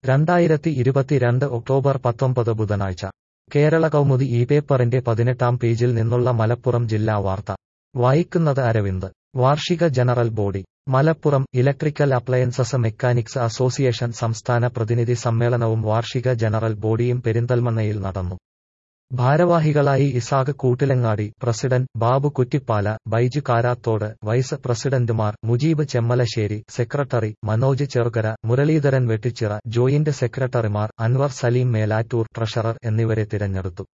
രണ്ടായിരത്തി ഇരുപത്തിരണ്ട് ഒക്ടോബർ പത്തൊമ്പത് ബുധനാഴ്ച കേരള കൗമുദി ഈ പേപ്പറിന്റെ പതിനെട്ടാം പേജിൽ നിന്നുള്ള മലപ്പുറം ജില്ലാ വാർത്ത വായിക്കുന്നത് അരവിന്ദ് വാർഷിക general body Malappuram electrical appliances mechanics association സംസ്ഥാന പ്രതിനിധി സമ്മേളനവും വാർഷിക ജനറൽ ബോഡിയും പെരിന്തൽമണ്ണയിൽ നടന്നു ഭാരവാഹികളായി ഇസാഖ് കൂട്ടിലങ്ങാടി പ്രസിഡന്റ് ബാബു കുറ്റിപ്പാല ബൈജു കാരാത്തോട് വൈസ് പ്രസിഡന്റുമാർ മുജീബ് ചെമ്മലശ്ശേരി സെക്രട്ടറി മനോജ് ചെറുകര മുരളീധരൻ വെട്ടിച്ചിറ ജോയിന്റ് സെക്രട്ടറിമാർ അൻവർ സലീം മേലാറ്റൂർ ട്രഷറർ എന്നിവരെ തിരഞ്ഞെടുത്തു